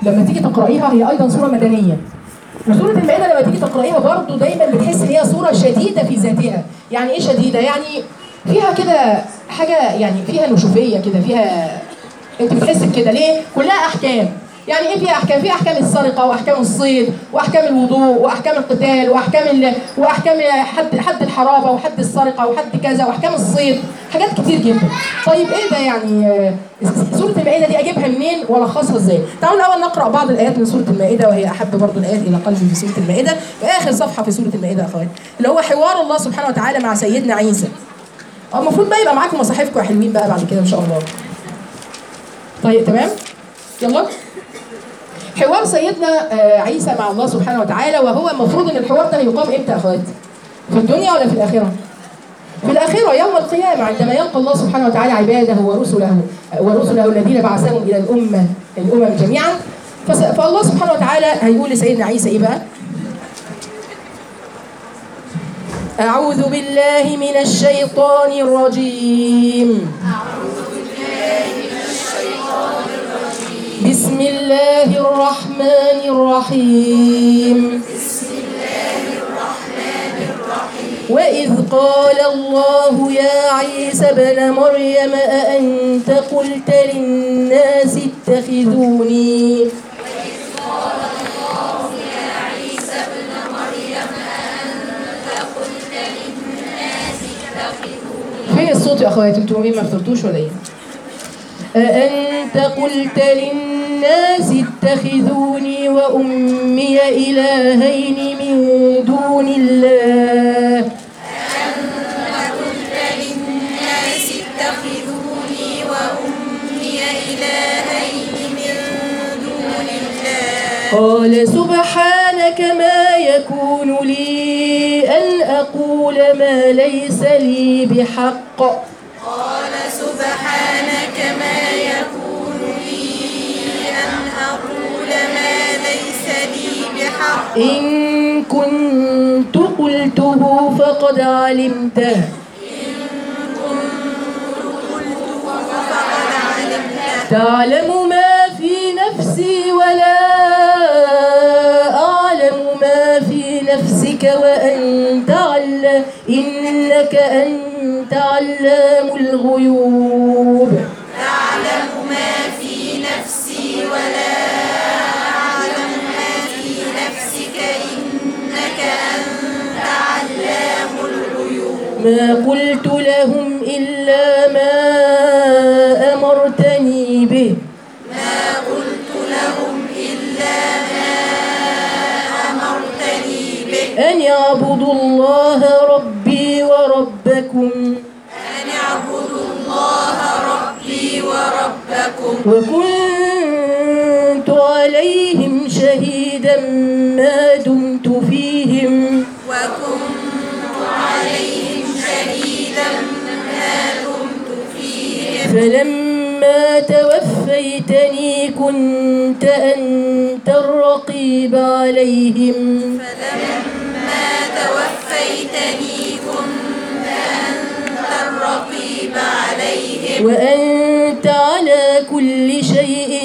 لما تيجي تقرأيها هي أيضا سورة مدنية وسورة المائدة لما تيجي تقرأيها برضو دايما بتحس إن هي سورة شديدة في ذاتها يعني إيه شديدة؟ يعني فيها كده حاجة يعني فيها نشوفية كده فيها أنت بتحس بكده ليه؟ كلها أحكام يعني ايه فيها احكام؟ فيها احكام السرقه واحكام الصيد واحكام الوضوء واحكام القتال واحكام ال... واحكام حد حد الحرابه وحد السرقه وحد كذا واحكام الصيد حاجات كتير جدا. طيب ايه ده يعني آه، سوره المائده دي اجيبها منين والخصها ازاي؟ تعالوا الاول نقرا بعض الايات من سوره المائده وهي احب برضو الايات الى قلبي في سوره المائده في اخر صفحه في سوره المائده يا اخوات اللي هو حوار الله سبحانه وتعالى مع سيدنا عيسى. اه المفروض بقى يبقى معاكم مصاحفكم يا حلوين بقى بعد كده ان شاء الله. طيب تمام؟ يلا حوار سيدنا آه، عيسى مع الله سبحانه وتعالى وهو المفروض ان الحوار ده هيقام امتى يا اخوات؟ في الدنيا ولا في الاخره؟ في الآخرة يوم القيامة عندما يلقى الله سبحانه وتعالى عباده ورسله ورسله الذين بعثهم إلى الأمة الأمم جميعا فس- فالله سبحانه وتعالى هيقول لسيدنا عيسى إيه بقى؟ أعوذ بالله من الشيطان الرجيم بسم الله الرحمن الرحيم وإذ قال الله يا عيسى ابن مريم أأنت قلت للناس اتخذوني فين الصوت يا اخواتي انتوا ايه ما فطرتوش ولا ايه؟ أأنت قلت للناس اتخذوني وأمي إلهين من دون الله للناس اتخذوني وأمي إلهين من دون الله قال سبحانك ما يكون لي أن أقول ما ليس لي بحق قال سبحانك ما يكون لي أن أقول ما ليس لي بحق إن كنت قلته فقد علمته تعلم ما في نفسي ولا أعلم ما في نفسك وأنت علام إنك أنت علام الغيوب تعلم ما في نفسي ولا أعلم ما في نفسك إنك أنت علام الغيوب ما قلت لهم إلا ما أمرتني به ما قلت لهم إلا ما أمرتني به أن يعبدوا الله ربي وربكم أن اعبدوا الله ربي وربكم وكنت عليهم شهيدا ما دمت فيهم وكنت عليهم شهيدا ما دمت فيهم فلما توفيتني كنت أنت الرقيب عليهم فلما توفيتني كنت أنت الرقيب عليهم وأنت على كل شيء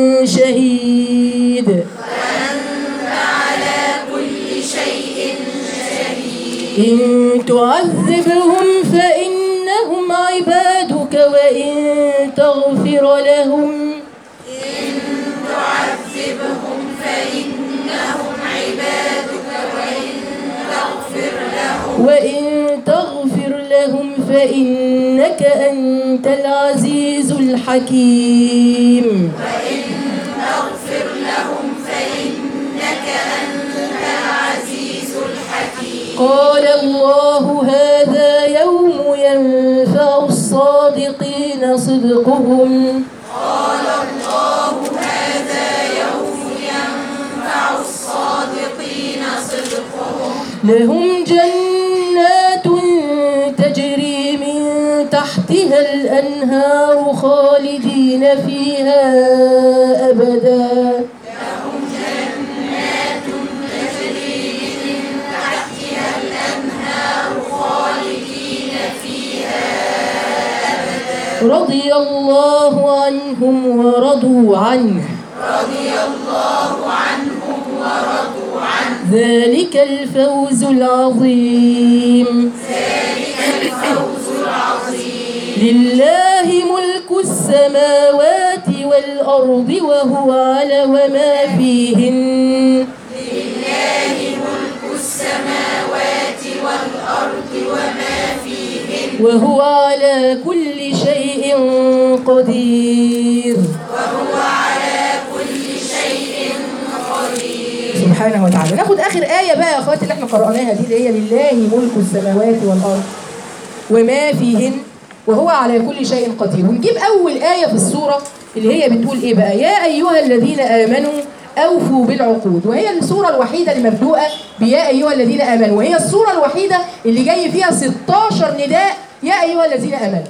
شهيد وأنت على كل شيء شهيد إن تعذبهم فإنهم عبادك وإن تغفر لهم إن تعذبهم فإنهم عبادك وإن تغفر لهم وإن تغفر لهم فإنك أنت العزيز الحكيم وإن تغفر لهم فإنك أنت العزيز الحكيم قال الله هذا يوم ينفع الصادقين صدقهم قال الله هذا يوم ينفع الصادقين صدقهم لهم جنات تجري من تحتها الأنهار خالدين فيها أبدا لهم جنات تجري من تحتها الأنهار خالدين فيها رضي الله عنهم ورضوا عنه رضي الله عنهم ورضوا عنه ذلك الفوز العظيم ذلك الفوز العظيم لله ملك السماوات والأرض وهو على وما فيهن لله ملك السماوات والأرض وما فيهن وهو على كل شيء قدير وهو على كل شيء قدير سبحانه وتعالى ناخد اخر ايه بقى يا اخواتي اللي احنا قراناها دي اللي هي لله ملك السماوات والارض وما فيهن وهو على كل شيء قدير ونجيب اول ايه في السوره اللي هي بتقول ايه بقى يا ايها الذين امنوا اوفوا بالعقود وهي السوره الوحيده اللي مبدوءه بيا ايها الذين امنوا وهي السوره الوحيده اللي جاي فيها 16 نداء يا ايها الذين امنوا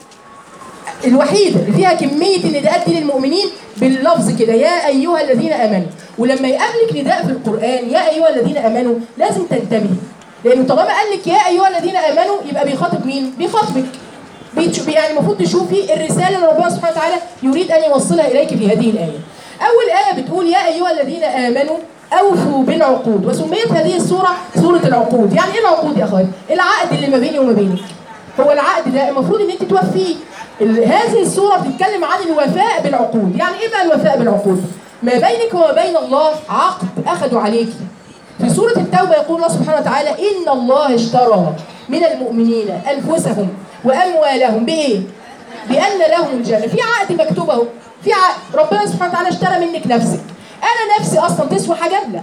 الوحيده اللي فيها كميه النداءات دي للمؤمنين باللفظ كده يا ايها الذين امنوا ولما يقابلك نداء في القران يا ايها الذين امنوا لازم تنتبهي لانه طالما قال لك يا ايها الذين امنوا يبقى بيخاطب مين؟ بيخاطبك بيتش- يعني المفروض تشوفي الرساله اللي ربنا سبحانه وتعالى يريد ان يوصلها اليك في هذه الايه. اول ايه بتقول يا ايها الذين امنوا اوفوا بالعقود وسميت هذه السوره سوره العقود، يعني ايه العقود يا اخوان؟ العقد اللي ما بيني وما بينك. هو العقد ده المفروض ان انت توفيه ال- هذه السوره بتتكلم عن الوفاء بالعقود يعني ايه بقى الوفاء بالعقود ما بينك وما بين الله عقد اخذوا عليك في سوره التوبه يقول الله سبحانه وتعالى ان الله اشترى من المؤمنين انفسهم واموالهم بايه بان لهم الجنه في عقد مكتوب اهو في عقد ربنا سبحانه وتعالى اشترى منك نفسك انا نفسي اصلا تسوى حاجه لا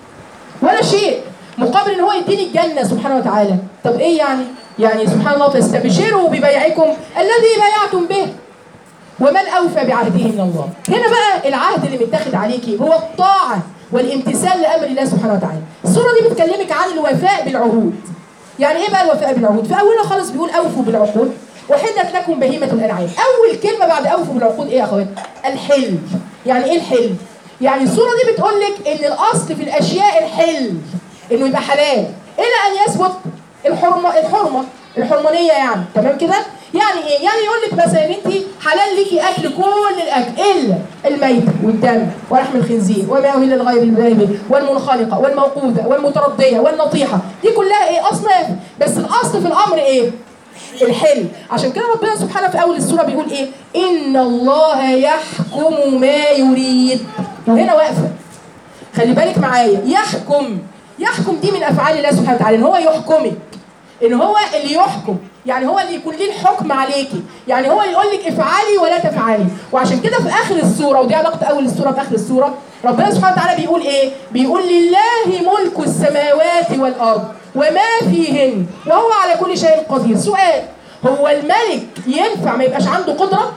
ولا شيء مقابل ان هو يديني الجنه سبحانه وتعالى طب ايه يعني يعني سبحان الله فاستبشروا ببيعكم الذي بايعتم به ومن اوفى بعهده من الله هنا بقى العهد اللي متاخد عليكي هو الطاعه والامتثال لامر الله سبحانه وتعالى السوره دي بتكلمك عن الوفاء بالعهود يعني ايه بقى الوفاء بالعهود في اولها خالص بيقول اوفوا بالعقود وحلت لكم بهيمه الانعام اول كلمه بعد اوفوا بالعقود ايه يا اخوات الحل يعني ايه الحل يعني السوره دي بتقول لك ان الاصل في الاشياء الحل انه يبقى حلال الى ان يثبت الحرمه الحرمه الحرمانيه يعني تمام كده يعني ايه يعني يقول لك مثلا انت حلال ليكي اكل كل الاكل الا الميت والدم ولحم الخنزير وما اهل لغير الله به والمنخلقه والموقوذه والمترديه والنطيحه دي كلها ايه اصناف بس الاصل في الامر ايه الحل عشان كده ربنا سبحانه في اول السوره بيقول ايه ان الله يحكم ما يريد وهنا واقفه خلي بالك معايا يحكم يحكم دي من افعال الله سبحانه وتعالى ان هو يحكمك ان هو اللي يحكم يعني هو اللي يكون ليه الحكم عليكي يعني هو اللي يقول لك افعلي ولا تفعلي وعشان كده في اخر السوره ودي علاقه اول السوره باخر السوره ربنا سبحانه وتعالى بيقول ايه بيقول لله ملك السماوات والارض وما فيهن وهو على كل شيء قدير سؤال هو الملك ينفع ما يبقاش عنده قدره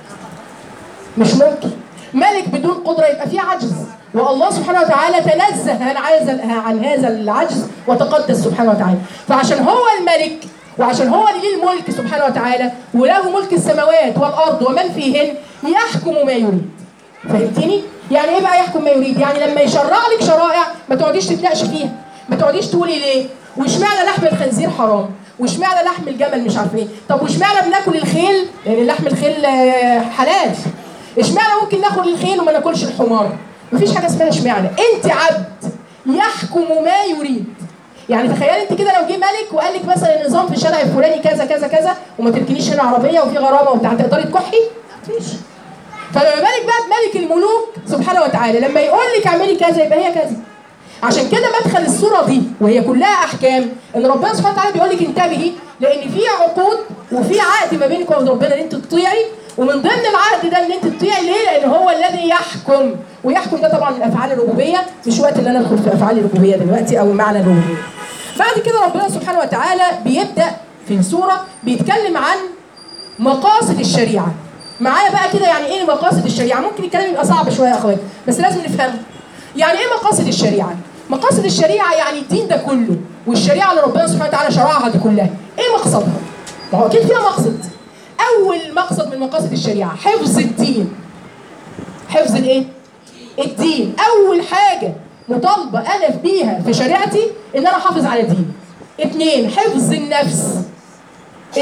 مش ممكن ملك بدون قدرة يبقى فيه عجز والله سبحانه وتعالى تنزه عن هذا عن هذا العجز وتقدس سبحانه وتعالى فعشان هو الملك وعشان هو اللي ليه الملك سبحانه وتعالى وله ملك السماوات والارض ومن فيهن يحكم ما يريد فهمتني يعني ايه بقى يحكم ما يريد يعني لما يشرع لك شرائع ما تقعديش تتناقشي فيها ما تقعديش تقولي ليه واشمعنى لحم الخنزير حرام واشمعنى لحم الجمل مش عارف ايه طب واشمعنى بناكل الخيل لان لحم الخيل آه، حلال اشمعنى ممكن ناكل الخيل وما ناكلش الحمار مفيش حاجه اسمها اشمعنى انت عبد يحكم ما يريد يعني تخيلي انت كده لو جه ملك وقال لك مثلا النظام في الشارع الفلاني كذا كذا كذا وما تركنيش هنا عربيه وفي غرامه وبتاع تقدري تكحي؟ مفيش فلما بالك بقى بملك الملوك سبحانه وتعالى لما يقول لك اعملي كذا يبقى هي كذا عشان كده مدخل الصوره دي وهي كلها احكام ان ربنا سبحانه وتعالى بيقول لك انتبهي لان في عقود وفي عقد ما بينك وبين ربنا ان انت تطيعي ومن ضمن العقد ده ان انت تطيعي ليه؟ لان هو الذي يحكم ويحكم ده طبعا من افعال الربوبيه مش وقت ان انا ادخل في افعال الربوبيه دلوقتي او معنى الربوبيه. بعد كده ربنا سبحانه وتعالى بيبدا في السوره بيتكلم عن مقاصد الشريعه. معايا بقى كده يعني ايه مقاصد الشريعه؟ ممكن الكلام يبقى صعب شويه يا اخوات بس لازم نفهمه. يعني ايه مقاصد الشريعه؟ مقاصد الشريعه يعني الدين ده كله والشريعه اللي ربنا سبحانه وتعالى شرعها دي كلها، ايه مقصدها؟ ما هو اكيد فيها مقصد. اول مقصد من مقاصد الشريعه حفظ الدين. حفظ الايه؟ الدين، اول حاجه مطالبه انا بيها في شريعتي ان انا احافظ على ديني. اثنين حفظ النفس.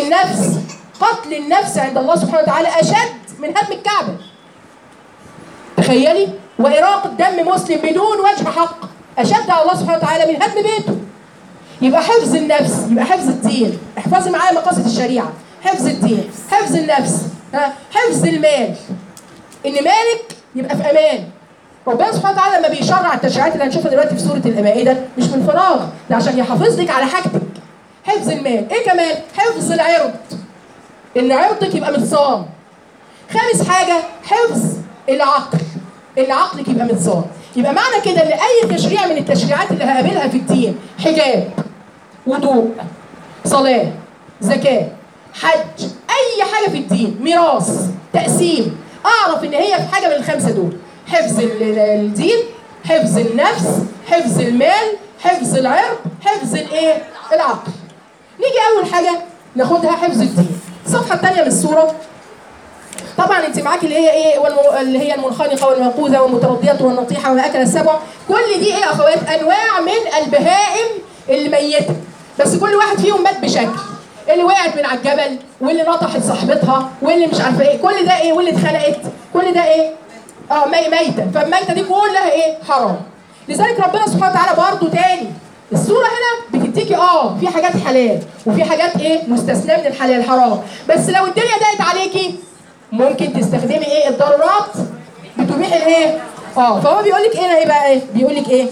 النفس قتل النفس عند الله سبحانه وتعالى اشد من هدم الكعبه. تخيلي وإراقة دم مسلم بدون وجه حق أشد على الله سبحانه وتعالى من هدم بيته يبقى حفظ النفس يبقى حفظ الدين احفظي معايا مقاصد الشريعة حفظ الدين حفظ النفس ها حفظ المال ان مالك يبقى في امان ربنا سبحانه وتعالى لما بيشرع التشريعات اللي هنشوفها دلوقتي في سوره المائده مش من فراغ ده عشان يحافظ لك على حاجتك حفظ المال ايه كمان حفظ العرض ان عرضك يبقى متصان خامس حاجه حفظ العقل ان عقلك يبقى متصان يبقى معنى كده ان اي تشريع من التشريعات اللي هقابلها في الدين حجاب وضوء صلاه زكاه حج اي حاجه في الدين ميراث تقسيم اعرف ان هي في حاجه من الخمسه دول حفظ ال- ال- الدين حفظ النفس حفظ المال حفظ العرض حفظ الايه العقل نيجي اول حاجه ناخدها حفظ الدين الصفحه الثانيه من السوره طبعا انت معاكي اللي هي ايه والم- اللي هي المنخنقه والموقوذه والمترديه والنطيحه وما اكل السبع كل دي ايه يا اخوات انواع من البهائم الميته بس كل واحد فيهم مات بشكل اللي وقعت من على الجبل واللي نطحت صاحبتها واللي مش عارفه ايه كل ده ايه واللي اتخنقت كل ده ايه اه مي ميته فالميته دي كلها ايه حرام لذلك ربنا سبحانه وتعالى برضه تاني الصورة هنا بتديكي اه في حاجات حلال وفي حاجات ايه مستثناة من الحلال حرام بس لو الدنيا ضاقت عليكي ممكن تستخدمي ايه الضرورات بتبيح الايه اه فهو بيقول لك ايه ايه بقى ايه بيقول لك ايه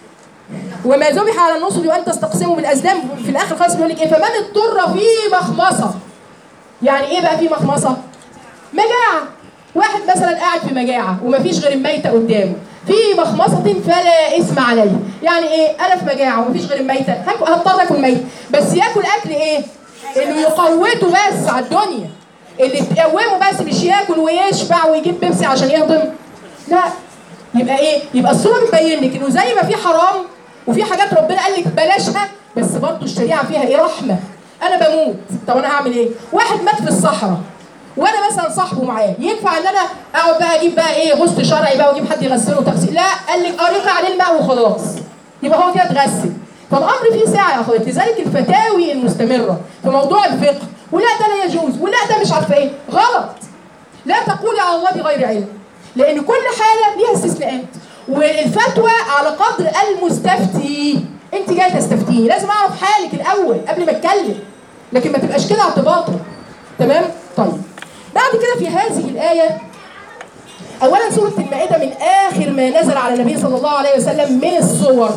وما ذبح على النصب وان تستقسموا بالازلام في الاخر خالص بيقول لك ايه فمن اضطر في مخمصه يعني ايه بقى في مخمصه مجاعه واحد مثلا قاعد في مجاعه ومفيش غير الميته قدامه في مخمصة فلا إثم عليه، يعني إيه؟ أنا في مجاعة ومفيش غير الميتة، هاك- هضطر آكل ميتة، بس ياكل أكل إيه؟ اللي يقوته بس على الدنيا، اللي تقومه بس مش ياكل ويشبع ويجيب بيبسي عشان يهضم، لا يبقى ايه؟ يبقى الصوره بتبين لك انه زي ما في حرام وفي حاجات ربنا قال لك بلاشها بس برضه الشريعه فيها ايه رحمه. انا بموت، طب انا هعمل ايه؟ واحد مات في الصحراء وانا مثلا صاحبه معاه ينفع ان انا اقعد بقى اجيب بقى ايه غسل شرعي بقى واجيب حد يغسله تغسيل لا قال لك اريق عليه الماء وخلاص يبقى هو كده اتغسل فالامر فيه ساعه يا اخواتي لذلك الفتاوي المستمره في موضوع الفقه ولا ده لا يجوز ولا ده مش عارفه ايه غلط لا تقولي على الله بغير علم لان كل حاله ليها استثناءات والفتوى على قدر المستفتي انت جايه تستفتيني لازم اعرف حالك الاول قبل ما اتكلم لكن ما تبقاش كده اعتباطا تمام طيب بعد كده في هذه الايه اولا سوره المائده من اخر ما نزل على النبي صلى الله عليه وسلم من الصور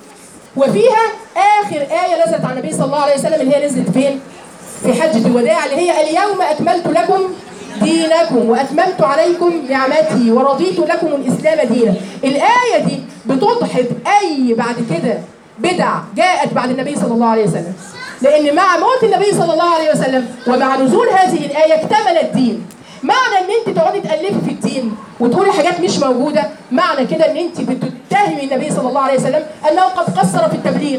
وفيها اخر ايه نزلت على النبي صلى الله عليه وسلم اللي هي نزلت فين في حجه الوداع اللي هي اليوم اكملت لكم دينكم واتممت عليكم نعمتي ورضيت لكم الاسلام دينا الايه دي بتدحض اي بعد كده بدع جاءت بعد النبي صلى الله عليه وسلم لان مع موت النبي صلى الله عليه وسلم ومع نزول هذه الايه اكتمل الدين معنى ان انت تقعدي تالفي في الدين وتقولي حاجات مش موجوده معنى كده ان انت بتتهمي النبي صلى الله عليه وسلم انه قد قصر في التبليغ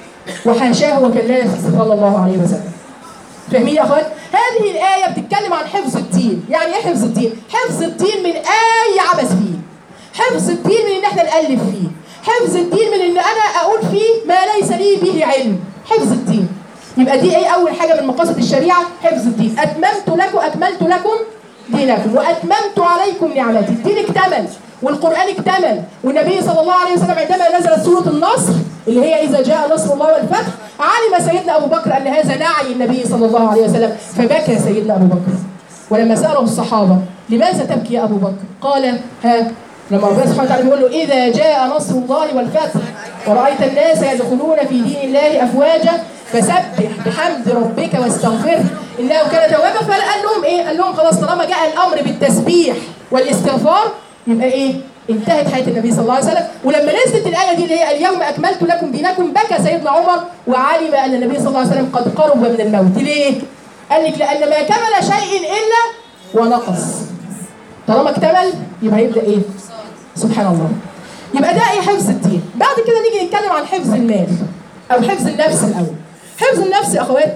وحاشاه وكلاه صلى الله عليه وسلم فاهمين يا اخوات؟ هذه الآية بتتكلم عن حفظ الدين، يعني إيه حفظ الدين؟ حفظ الدين من أي عبث فيه. حفظ الدين من إن إحنا نألف فيه. حفظ الدين من إن أنا أقول فيه ما ليس لي به علم. حفظ الدين. يبقى دي إيه أول حاجة من مقاصد الشريعة؟ حفظ الدين. أتممت لكم أكملت لكم دينكم وأتممت عليكم نعمتي. الدين اكتمل والقرآن اكتمل والنبي صلى الله عليه وسلم عندما نزلت سورة النصر اللي هي إذا جاء نصر الله والفتح علم سيدنا أبو بكر أن هذا نعي النبي صلى الله عليه وسلم فبكى سيدنا أبو بكر ولما سأله الصحابة لماذا تبكي يا أبو بكر قال ها لما ربنا سبحانه وتعالى بيقول له إذا جاء نصر الله والفتح ورأيت الناس يدخلون في دين الله أفواجا فسبح بحمد ربك واستغفره إنه كان توابا فقال لهم إيه؟ قال لهم خلاص طالما جاء الأمر بالتسبيح والاستغفار يبقى إيه؟ انتهت حياه النبي صلى الله عليه وسلم ولما نزلت الايه دي اللي هي اليوم اكملت لكم دينكم بكى سيدنا عمر وعلم ان النبي صلى الله عليه وسلم قد قرب من الموت ليه؟ قال لك لان ما كمل شيء الا ونقص طالما اكتمل يبقى هيبدا ايه؟ سبحان الله يبقى ده ايه حفظ الدين بعد كده نيجي نتكلم عن حفظ المال او حفظ النفس الاول حفظ النفس يا اخوات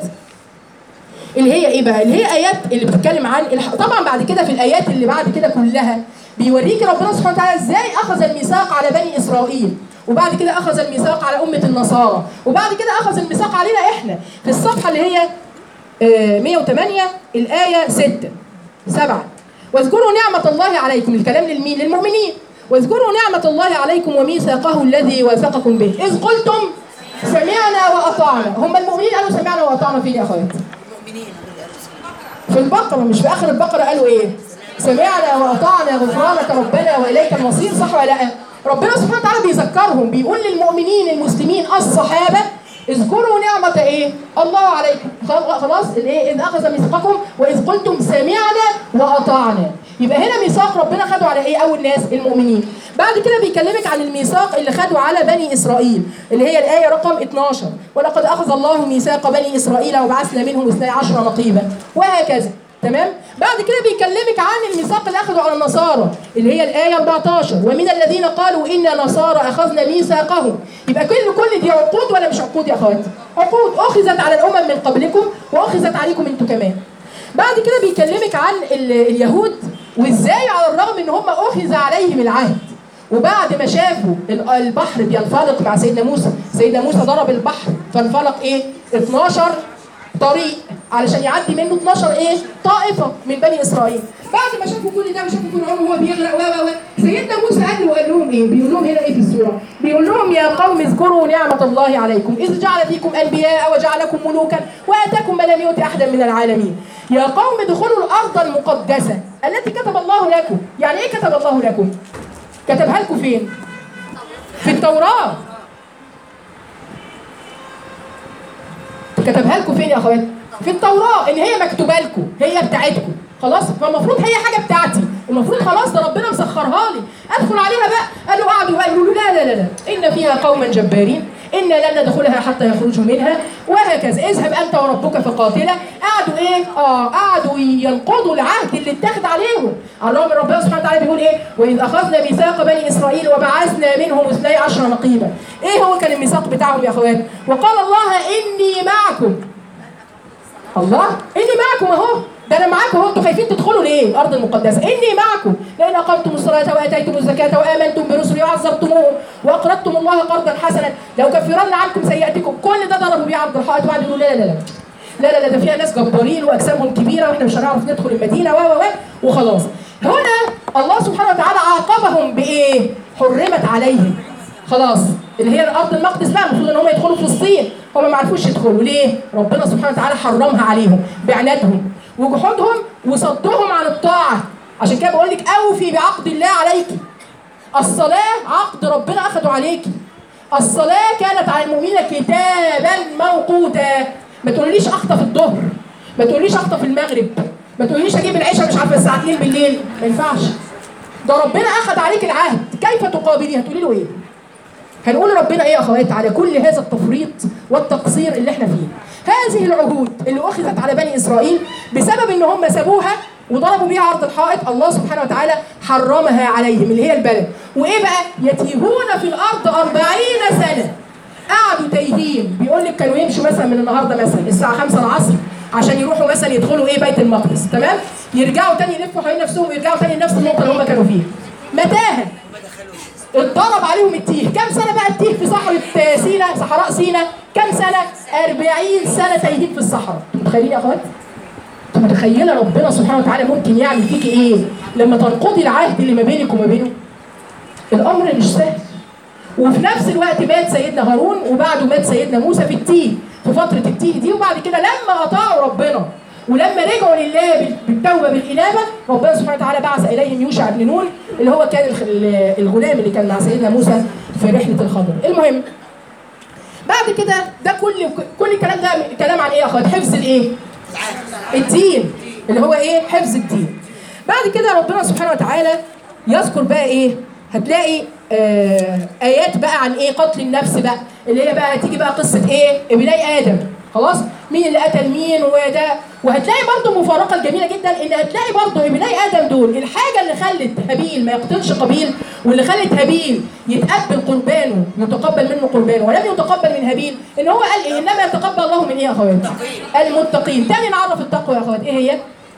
اللي هي ايه بقى؟ اللي هي ايات اللي بتتكلم عن الح... طبعا بعد كده في الايات اللي بعد كده كلها بيوريك ربنا سبحانه وتعالى ازاي اخذ الميثاق على بني اسرائيل وبعد كده اخذ الميثاق على امه النصارى وبعد كده اخذ الميثاق علينا احنا في الصفحه اللي هي آه، 108 الايه 6 7 واذكروا نعمة الله عليكم الكلام للمين للمؤمنين واذكروا نعمة الله عليكم وميثاقه الذي واثقكم به إذ قلتم سمعنا وأطعنا هم المؤمنين قالوا سمعنا وأطعنا فين يا أخوات المؤمنين في البقرة مش في آخر البقرة قالوا إيه سمعنا وأطعنا غفرانك ربنا وإليك المصير صح ولا لا ربنا سبحانه وتعالى بيذكرهم بيقول للمؤمنين المسلمين الصحابة اذكروا نعمة ايه؟ الله عليكم خل- خلاص الايه؟ اذ اخذ ميثاقكم واذ قلتم سمعنا واطعنا يبقى هنا ميثاق ربنا خده على ايه؟ اول ناس المؤمنين بعد كده بيكلمك عن الميثاق اللي خده على بني اسرائيل اللي هي الايه رقم 12 ولقد اخذ الله ميثاق بني اسرائيل وبعثنا منهم 12 نقيبا وهكذا تمام بعد كده بيكلمك عن الميثاق اللي اخذه على النصارى اللي هي الايه 14 ومن الذين قالوا انا نصارى اخذنا ميثاقهم يبقى كل كل دي عقود ولا مش عقود يا اخواتي عقود اخذت على الامم من قبلكم واخذت عليكم انتوا كمان بعد كده بيكلمك عن ال- اليهود وازاي على الرغم ان هم اخذ عليهم العهد وبعد ما شافوا ال- البحر بينفلق مع سيدنا موسى سيدنا موسى ضرب البحر فانفلق ايه 12 طريق علشان يعدي منه 12 ايه طائفه من بني اسرائيل بعد ما شافوا كل ده وشافوا فرعون وهو بيغرق و و و سيدنا موسى قال له قال لهم ايه بيقول لهم هنا ايه في السوره بيقول لهم يا قوم اذكروا نعمه الله عليكم اذ جعل فيكم انبياء وجعلكم ملوكا واتاكم ما لم يؤت احدا من العالمين يا قوم ادخلوا الارض المقدسه التي كتب الله لكم يعني ايه كتب الله لكم كتبها لكم فين في التوراه كتبها لكم فين يا اخوات؟ في التوراة ان هي مكتوبة لكم هي بتاعتكم خلاص فالمفروض هي حاجة بتاعتي المفروض خلاص ده ربنا مسخرها لي ادخل عليها بقى قالوا قعدوا بقى يقولوا لا لا لا لا ان فيها قوما جبارين إنا لن ندخلها حتى يخرجوا منها وهكذا اذهب أنت وربك فقاتلا قعدوا إيه؟ آه قعدوا ينقضوا العهد اللي اتخذ عليهم على الرغم من ربنا سبحانه وتعالى بيقول إيه؟ وإذ أخذنا ميثاق بني إسرائيل وبعثنا منهم اثني عشر نقيبا إيه هو كان الميثاق بتاعهم يا أخوات؟ وقال الله إني معكم الله اني معكم اهو ده انا معاكم اهو انتوا خايفين تدخلوا ليه الارض المقدسه اني معكم لان اقمتم الصلاه واتيتم الزكاه وامنتم برسلي وعزرتموهم واقرضتم الله قرضا حسنا لو كفرن عنكم سيئاتكم كل ده ضربوا بيه عبد الحائط وقعدوا يقولوا لا لا لا لا لا لا ده فيها ناس جبارين واجسامهم كبيره واحنا مش هنعرف ندخل المدينه و و و وخلاص هنا الله سبحانه وتعالى عاقبهم بايه؟ حرمت عليهم خلاص اللي هي الارض المقدس بقى المفروض ان هم يدخلوا فلسطين هم ما عرفوش يدخلوا ليه؟ ربنا سبحانه وتعالى حرمها عليهم بعنادهم وجحودهم وصدهم عن الطاعه عشان كده بقول لك اوفي بعقد الله عليكي الصلاه عقد ربنا اخده عليكي الصلاه كانت على المؤمنين كتابا موقوتا ما تقوليش اخطف الظهر ما تقوليش اخطف المغرب ما تقوليش اجيب العشاء مش عارفه الساعه 2 بالليل ما ينفعش ده ربنا اخذ عليك العهد كيف تقابليه هتقولي له ايه هنقول ربنا ايه يا اخوات على كل هذا التفريط والتقصير اللي احنا فيه هذه العهود اللي اخذت على بني اسرائيل بسبب ان هم سابوها وضربوا بيها عرض الحائط الله سبحانه وتعالى حرمها عليهم اللي هي البلد وايه بقى يتيهون في الارض أربعين سنه قعدوا تايهين بيقول لك كانوا يمشوا مثلا من النهارده مثلا الساعه 5 العصر عشان يروحوا مثلا يدخلوا ايه بيت المقدس تمام يرجعوا تاني يلفوا حوالين نفسهم ويرجعوا تاني لنفس النقطه اللي هم كانوا فيها متاهه اتضرب عليهم التيه كم سنة بقى التيه في صحراء سينا صحراء سينا كم سنة 40 سنة تايهين في الصحراء انتوا متخيلين يا اخوات انتوا متخيلة ربنا سبحانه وتعالى ممكن يعمل فيك ايه لما تنقضي العهد اللي ما بينك وما بينه الامر مش سهل وفي نفس الوقت مات سيدنا هارون وبعده مات سيدنا موسى في التيه في فترة التيه دي وبعد كده لما اطاعوا ربنا ولما رجعوا لله بال- بالتوبه بالانابه ربنا سبحانه وتعالى بعث اليهم يوشع بن نون اللي هو كان الخ- ال- الغلام اللي كان مع سيدنا موسى في رحله الخضر المهم بعد كده ده كل كل الكلام ده كلام عن ايه يا اخوات حفظ الايه الدين اللي هو ايه حفظ الدين بعد كده ربنا سبحانه وتعالى يذكر بقى ايه هتلاقي آه ايات بقى عن ايه قتل النفس بقى اللي هي بقى هتيجي بقى قصه ايه ابني ادم خلاص مين اللي قتل مين وده وهتلاقي برضه المفارقه الجميله جدا ان هتلاقي برضه ابني ادم دول الحاجه اللي خلت هابيل ما يقتلش قابيل واللي خلت هابيل يتقبل قربانه يتقبل منه قربانه ولم يتقبل من هابيل ان هو قال ايه انما يتقبل الله من ايه يا اخوات؟ المتقين تاني نعرف التقوى يا اخوات ايه هي؟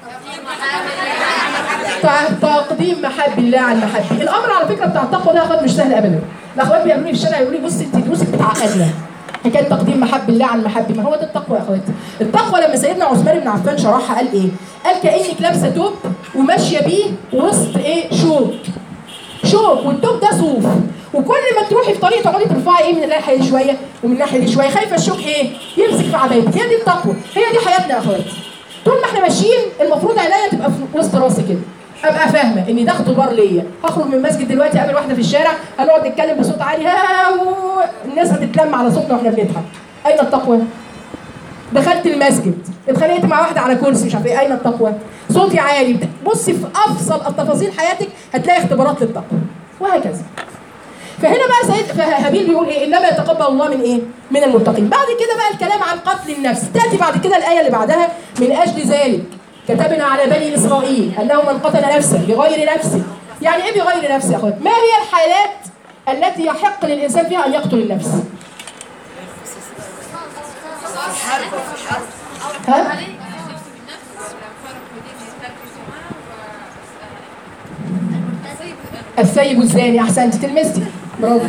تع- تقديم محب الله عن محبه الامر على فكره بتاع التقوى ده يا اخوات مش سهل ابدا الاخوات بيقابلوني في الشارع يقولوا لي بص انت دروسك بتعقدنا حكايه تقديم محب الله عن محب ما هو ده التقوى يا اخواتي التقوى لما سيدنا عثمان بن عفان شرحها قال ايه قال كانك لابسه توب وماشيه بيه وسط ايه شوك شوك والتوب ده صوف وكل ما تروحي في طريق تقعدي ترفعي ايه من الناحيه دي شويه ومن الناحيه دي شويه خايفه الشوك ايه يمسك في عبايتك هي دي التقوى هي دي حياتنا يا اخواتي طول ما احنا ماشيين المفروض عينيا تبقى في وسط راسي كده ابقى فاهمه ان ده اختبار ليا هخرج من المسجد دلوقتي اقابل واحده في الشارع هنقعد نتكلم بصوت عالي ها و- الناس هتتلم على صوتنا واحنا بنضحك اين التقوى دخلت المسجد اتخانقت مع واحده على كرسي مش عارفه ايه اين التقوى صوتي عالي بت- بصي في افصل التفاصيل حياتك هتلاقي اختبارات للتقوى وهكذا فهنا بقى سيد فهابيل بيقول ايه انما يتقبل الله من ايه من المتقين بعد كده بقى الكلام عن قتل النفس تاتي بعد كده الايه اللي بعدها من اجل ذلك كتبنا على بني اسرائيل انه من قتل نفسا بغير نفس يعني ايه بغير نفس يا اخوات ما هي الحالات التي يحق للانسان فيها ان يقتل النفس ها السيب الزاني احسنت تلمستي برافو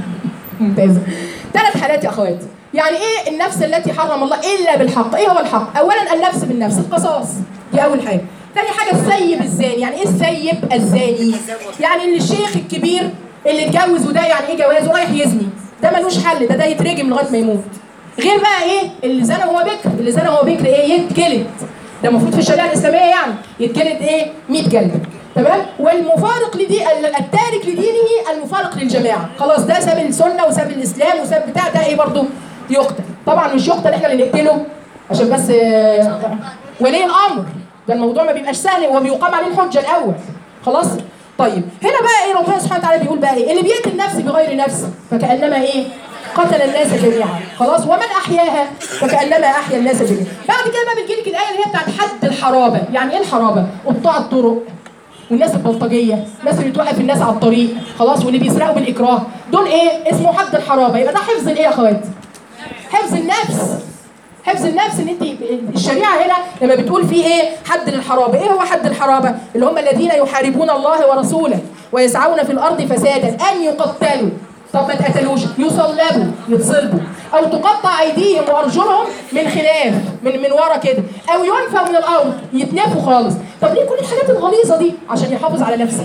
ممتازه ثلاث حالات يا اخواتي يعني ايه النفس التي حرم الله الا بالحق ايه هو الحق اولا النفس بالنفس القصاص دي اول حاجه ثاني حاجه السيب الزاني يعني ايه السيب الزاني يعني اللي الشيخ الكبير اللي اتجوز وده يعني ايه جواز ورايح يزني ده ملوش حل ده ده يترجم لغايه ما يموت غير بقى ايه اللي زنى وهو بكر اللي زنى وهو بكر ايه يتجلد ده المفروض في الشريعه الاسلاميه يعني يتجلد ايه 100 جلده تمام والمفارق لدي التارك لدينه المفارق للجماعه خلاص ده ساب السنه وساب الاسلام وساب بتاع ده ايه برضه يقتل طبعا مش يقتل احنا اللي نقتله عشان بس آه، ولي الامر ده الموضوع ما بيبقاش سهل هو بيقام عليه الحجه الاول خلاص طيب هنا بقى ايه ربنا سبحانه وتعالى بيقول بقى ايه اللي بيقتل نفس بغير نفس فكانما ايه قتل الناس جميعا خلاص ومن احياها فكانما احيا الناس جميعا بعد كده بقى بتجيلك الايه اللي هي بتاعت حد الحرابه يعني ايه الحرابه قطاع الطرق والناس البلطجيه الناس اللي بتوقف الناس على الطريق خلاص واللي بيسرقوا بالاكراه دول ايه اسمه حد الحرابه يبقى ده حفظ الايه يا اخوات حفظ النفس حفظ النفس ان انت الشريعه هنا لما بتقول فيه ايه حد للحرابه ايه هو حد الحرابه اللي هم الذين يحاربون الله ورسوله ويسعون في الارض فسادا ان يقتلوا طب ما اتقتلوش يصلبوا يتصلبوا او تقطع ايديهم وارجلهم من خلاف من من ورا كده او ينفوا من الارض يتنفوا خالص طب ليه كل الحاجات الغليظه دي عشان يحافظ على نفسك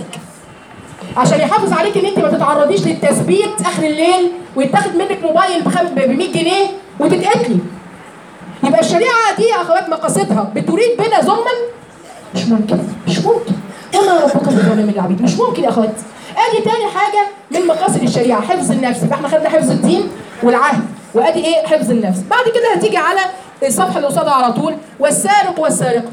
عشان يحافظ عليك ان انت ما تتعرضيش للتثبيت اخر الليل ويتاخد منك موبايل ب 100 جنيه وتتقتلي يبقى الشريعه دي يا اخوات مقاصدها بتريد بنا ظلما مش ممكن مش ممكن وما ربك بظالم للعبيد مش ممكن يا اخوات ادي تاني حاجه من مقاصد الشريعه حفظ النفس يبقى احنا خدنا حفظ الدين والعهد وادي ايه حفظ النفس بعد كده هتيجي على الصفحه اللي قصادها على طول والسارق والسارقه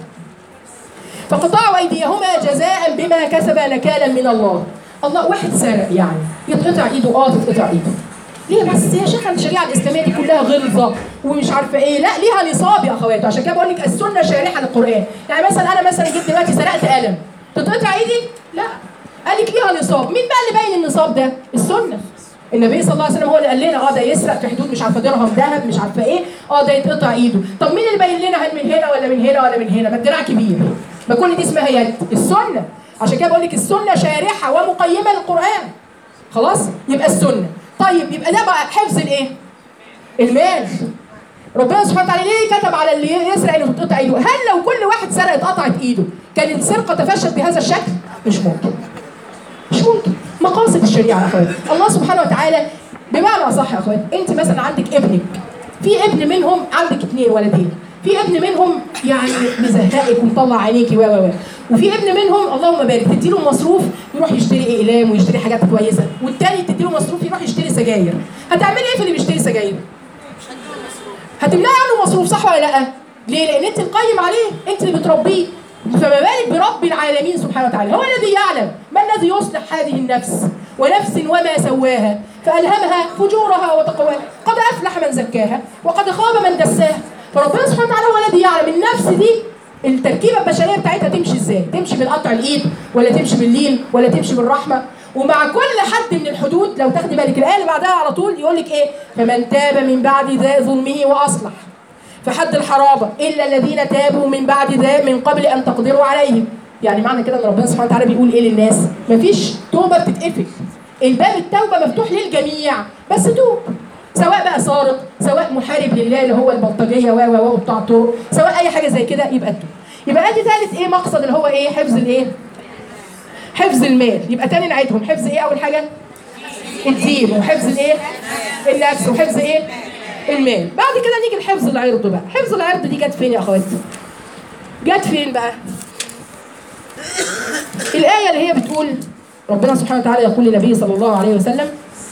فقطعوا ايديهما جزاء بما كسبا نكالا من الله الله واحد سارق يعني يتقطع ايده اه تتقطع ايده ليه بس يا شيخه الشريعه الاسلاميه دي كلها غلظه ومش عارفه ايه لا ليها نصاب يا اخوات عشان كده بقول لك السنه شارحه للقران يعني مثلا انا مثلا جيت دلوقتي سرقت قلم تتقطع ايدي لا قال لك ليها نصاب مين بقى اللي باين النصاب ده السنه النبي صلى الله عليه وسلم هو اللي قال لنا اه ده يسرق في حدود مش عارفه درهم ذهب مش عارفه ايه اه ده يتقطع ايده طب مين اللي باين لنا هل من هنا ولا من هنا ولا من هنا ما الدراع كبير ما كل دي اسمها يد السنه عشان كده بقول لك السنه شارحه ومقيمه للقران خلاص يبقى السنه طيب يبقى ده بقى حفظ الايه المال ربنا سبحانه وتعالى ليه كتب على اللي يسرق انه تتقطع ايده هل لو كل واحد سرق اتقطعت ايده كان السرقه تفشت بهذا الشكل مش ممكن مش ممكن مقاصد الشريعه يا اخوات الله سبحانه وتعالى بمعنى اصح يا اخوات انت مثلا عندك ابنك في ابن منهم عندك اثنين ولدين في ابن منهم يعني مزهقك ومطلع عينيكي و و و وفي ابن منهم اللهم بارك تديله مصروف يروح يشتري اقلام ويشتري حاجات كويسه والتاني تديله مصروف يروح يشتري سجاير هتعملي ايه في اللي بيشتري سجاير؟ هتمنعي عنه مصروف صح ولا لا؟ ليه؟ لان انت القيم عليه انت اللي بتربيه فما بالك برب العالمين سبحانه وتعالى هو الذي يعلم ما الذي يصلح هذه النفس ونفس وما سواها فالهمها فجورها وتقواها قد افلح من زكاها وقد خاب من دساها فربنا سبحانه وتعالى هو الذي يعلم النفس دي التركيبه البشريه بتاعتها تمشي ازاي؟ تمشي بالقطع الايد ولا تمشي باللين ولا تمشي بالرحمه ومع كل حد من الحدود لو تاخدي بالك الايه اللي بعدها على طول يقول لك ايه؟ فمن تاب من بعد ذا ظلمه واصلح فحد الحرابه الا الذين تابوا من بعد ذا من قبل ان تقدروا عليهم يعني معنى كده ان ربنا سبحانه وتعالى بيقول ايه للناس؟ مفيش توبه بتتقفل الباب التوبه مفتوح للجميع بس توب سواء بقى سارق سواء محارب لله اللي هو البلطجيه و و و بتاع الطرق سواء اي حاجه زي كده يبقى التوبه يبقى ادي ثالث ايه مقصد اللي هو ايه حفظ الايه حفظ المال يبقى تاني نعيدهم حفظ ايه اول حاجه الدين وحفظ الايه النفس وحفظ ايه المال بعد كده نيجي لحفظ العرض بقى حفظ العرض دي جت فين يا اخواتي جت فين بقى الآية اللي هي بتقول ربنا سبحانه وتعالى يقول للنبي صلى الله عليه وسلم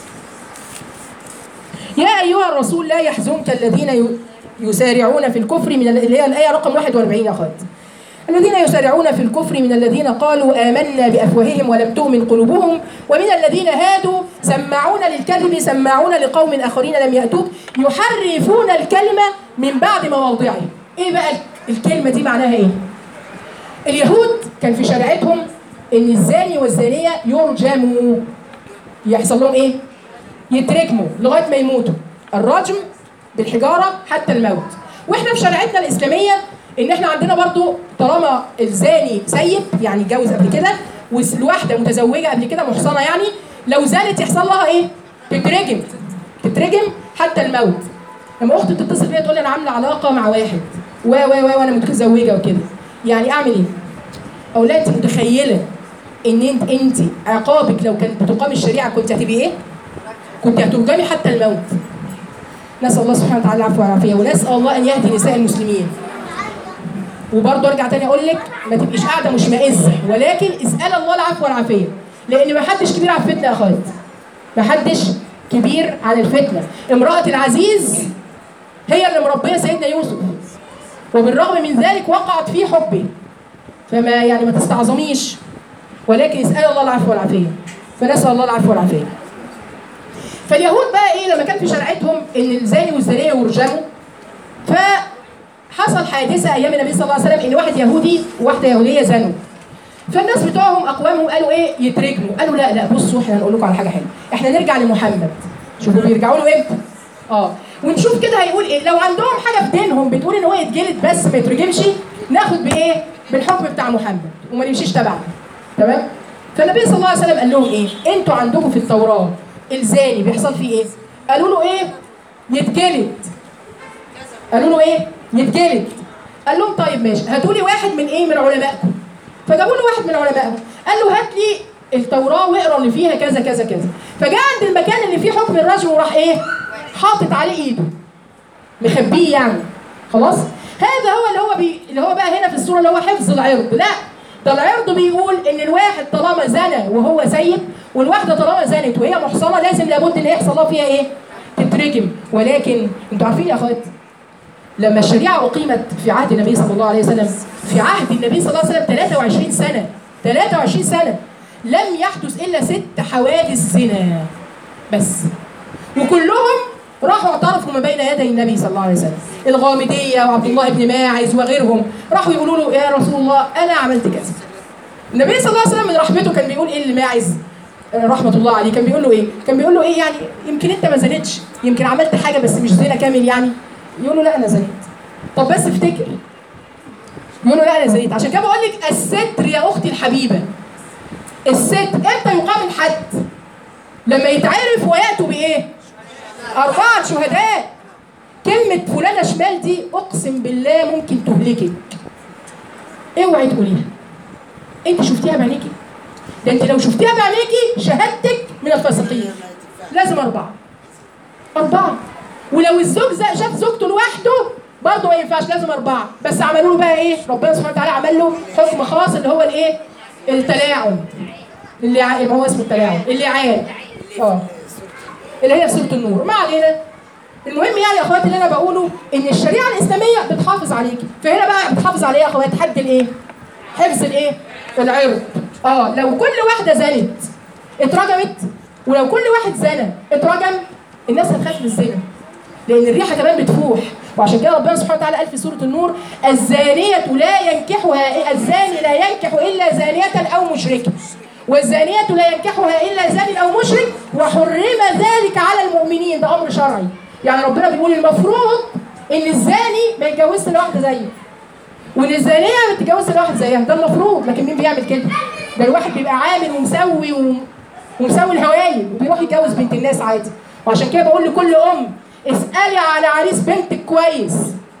يا أيها الرسول لا يحزنك الذين ي- يسارعون في الكفر من ال- اللي هي الآية رقم 41 يا أخوات الذين يسارعون في الكفر من الذين قالوا آمنا بأفواههم ولم تؤمن قلوبهم ومن الذين هادوا سماعون للكذب سماعون لقوم آخرين لم يأتوك يحرفون الكلمة من بعد مواضعه إيه بقى الكلمة دي معناها إيه؟ اليهود كان في شريعتهم ان الزاني والزانيه يرجموا يحصل لهم ايه؟ يترجموا لغايه ما يموتوا الرجم بالحجاره حتى الموت واحنا في شريعتنا الاسلاميه ان احنا عندنا برضو طالما الزاني سيب يعني اتجوز قبل كده والواحده متزوجه قبل كده محصنه يعني لو زانت يحصل لها ايه؟ تترجم تترجم حتى الموت لما اختي بتتصل بيا تقول لي انا عامله علاقه مع واحد و و و وانا متزوجه وكده يعني اعمل ايه؟ او لا انت متخيله ان انت انت عقابك لو كانت بتقام الشريعه كنت هتبقي ايه؟ كنت هترجمي حتى الموت. نسال الله سبحانه وتعالى العفو والعافيه ونسال الله ان يهدي نساء المسلمين. وبرضه ارجع تاني اقول لك ما تبقيش قاعده مشمئزه ولكن اسال الله العفو والعافيه لان ما حدش كبير على الفتنه يا اخوات. ما حدش كبير على الفتنه. امراه العزيز هي اللي مربيه سيدنا يوسف. وبالرغم من ذلك وقعت في حبه فما يعني ما تستعظميش ولكن اسال الله العفو والعافيه فنسال الله العفو والعافيه فاليهود بقى ايه لما كان في شريعتهم ان الزاني والزانيه يرجموا فحصل حادثه ايام النبي صلى الله عليه وسلم ان واحد يهودي وواحده يهوديه زنوا فالناس بتوعهم اقوامهم قالوا ايه يترجموا قالوا لا لا بصوا احنا هنقول لكم على حاجه حلوه احنا نرجع لمحمد شوفوا بيرجعوا له امتى اه ونشوف كده هيقول ايه لو عندهم حاجه في دينهم بتقول ان هو يتجلد بس ما يترجمش ناخد بايه بالحكم بتاع محمد وما نمشيش تبعه تمام فالنبي صلى الله عليه وسلم قال لهم ايه انتوا عندكم في التوراه الزاني بيحصل فيه ايه قالوا له ايه يتجلد قالوا له ايه يتجلد قال لهم طيب ماشي هاتوا لي واحد من ايه من علمائكم فجابوا له واحد من علمائهم قال له هات لي التوراه واقرا اللي فيها كذا كذا كذا فجاء عند المكان اللي فيه حكم الرجم وراح ايه حاطط عليه ايده مخبيه يعني خلاص هذا هو اللي هو بي... اللي هو بقى هنا في الصوره اللي هو حفظ العرض لا ده العرض بيقول ان الواحد طالما زنى وهو سيب والواحده طالما زنت وهي محصنه لازم لابد ان يحصل لها فيها ايه؟ تترجم ولكن انتوا عارفين يا اخوات لما الشريعه اقيمت في عهد النبي صلى الله عليه وسلم في عهد النبي صلى الله عليه وسلم 23 سنه 23 سنه لم يحدث الا ست حوادث زنا بس وكلهم راحوا اعترفوا ما بين يدي النبي صلى الله عليه وسلم الغامديه وعبد الله بن ماعز وغيرهم راحوا يقولوا له يا رسول الله انا عملت كذا النبي صلى الله عليه وسلم من رحمته كان بيقول ايه لماعز آه، رحمه الله عليه كان بيقول له ايه كان بيقول له ايه يعني يمكن انت ما زنتش يمكن عملت حاجه بس مش زنا كامل يعني يقول له لا انا زنيت طب بس افتكر يقول له لا انا زنيت عشان كده بقول لك الستر يا اختي الحبيبه الستر امتى يقام الحد لما يتعرف وياتوا بايه أربعة شهداء كلمة فلانة شمال دي أقسم بالله ممكن تهلكك اوعي تقوليها انت شفتيها بعينيكي ده انت لو شفتيها بعينيكي شهادتك من الفاسقين لازم أربعة أربعة ولو الزوج زي- شاف زوجته لوحده برضه ما ينفعش لازم أربعة بس عملوا له بقى إيه؟ ربنا سبحانه وتعالى عمل له حكم خاص اللي هو الإيه؟ التلاعن اللي ع- ما هو اسمه التلاعن اللعان اه اللي هي في سوره النور ما علينا المهم يعني يا اخواتي اللي انا بقوله ان الشريعه الاسلاميه بتحافظ عليكي فهنا بقى بتحافظ على ايه يا اخوات حد الايه حفظ الايه العرض اه لو كل واحده زنت اترجمت ولو كل واحد زنى اترجم الناس هتخاف من الزنا لان الريحه كمان بتفوح وعشان كده ربنا سبحانه وتعالى قال في سوره النور الزانيه لا ينكحها الزاني لا ينكح الا زانيه او مشركه والزانية لا ينكحها إلا زان أو مشرك وحرم ذلك على المؤمنين ده أمر شرعي يعني ربنا بيقول المفروض إن الزاني ما يتجوزش إلا واحدة زيه وإن الزانية ما تتجوزش إلا واحد زيها ده المفروض لكن مين بيعمل كده؟ ده الواحد بيبقى عامل ومسوي و... ومسوي الهوايل وبيروح يتجوز بنت الناس عادي وعشان كده بقول لكل ام اسالي على عريس بنتك كويس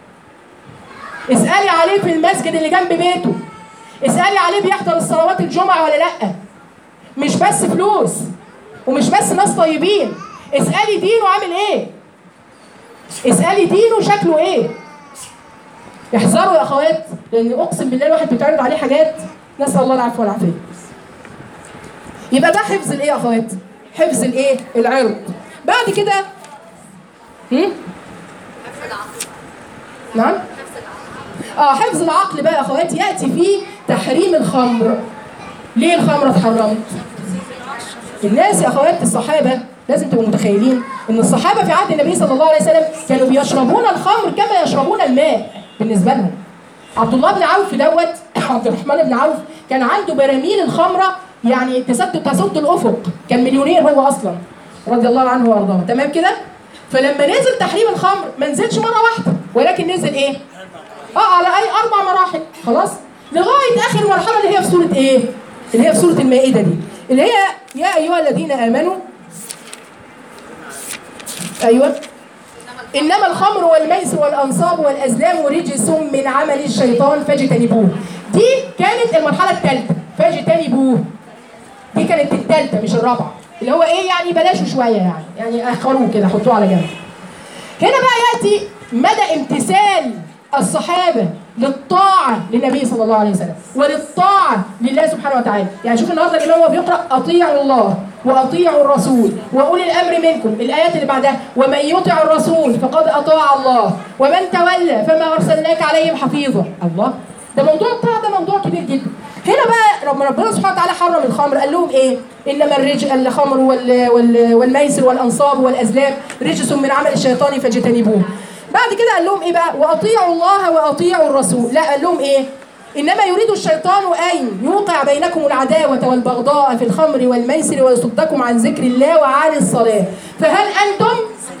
اسالي عليه في المسجد اللي جنب بيته اسالي عليه بيحضر الصلوات الجمعه ولا لا مش بس فلوس ومش بس ناس طيبين اسالي دينه عامل ايه اسالي دينه شكله ايه احذروا يا اخوات لان اقسم بالله الواحد بيتعرض عليه حاجات نسال الله العفو والعافيه يبقى ده حفظ الايه يا اخوات حفظ الايه العرض بعد كده هم؟ نعم اه حفظ العقل بقى يا اخوات ياتي فيه تحريم الخمر ليه الخمره اتحرمت الناس يا اخوات الصحابه لازم تبقوا متخيلين ان الصحابه في عهد النبي صلى الله عليه وسلم كانوا بيشربون الخمر كما يشربون الماء بالنسبه لهم عبد الله بن عوف دوت عبد الرحمن بن عوف كان عنده براميل الخمره يعني تسد تسد الافق كان مليونير هو اصلا رضي الله عنه وارضاه تمام كده فلما نزل تحريم الخمر ما نزلش مره واحده ولكن نزل ايه اه على اي اربع مراحل خلاص لغايه اخر مرحله اللي هي في سوره ايه اللي هي في سوره المائده دي اللي هي يا ايها الذين امنوا ايوه انما الخمر والميسر والانصاب والازلام رجس من عمل الشيطان فاجتنبوه دي كانت المرحله الثالثه فاجتنبوه دي كانت الثالثه مش الرابعه اللي هو ايه يعني بلاشه شويه يعني يعني اخروه كده حطوه على جنب هنا بقى ياتي مدى امتثال الصحابه للطاعه للنبي صلى الله عليه وسلم وللطاعه لله سبحانه وتعالى يعني شوف النهارده الامام وهو بيقرا اطيعوا الله واطيعوا الرسول واولي الامر منكم الايات اللي بعدها ومن يطع الرسول فقد اطاع الله ومن تولى فما ارسلناك عليهم حفيظا الله ده موضوع الطاعه ده موضوع كبير جدا هنا بقى رب ربنا سبحانه وتعالى حرم الخمر قال لهم ايه انما الرج الخمر وال وال والميسر والانصاب والازلام رجس من عمل الشيطان فاجتنبوه بعد كده قال لهم ايه بقى واطيعوا الله واطيعوا الرسول لا قال لهم ايه انما يريد الشيطان ان يوقع بينكم العداوه والبغضاء في الخمر والميسر ويصدكم عن ذكر الله وعن الصلاه فهل انتم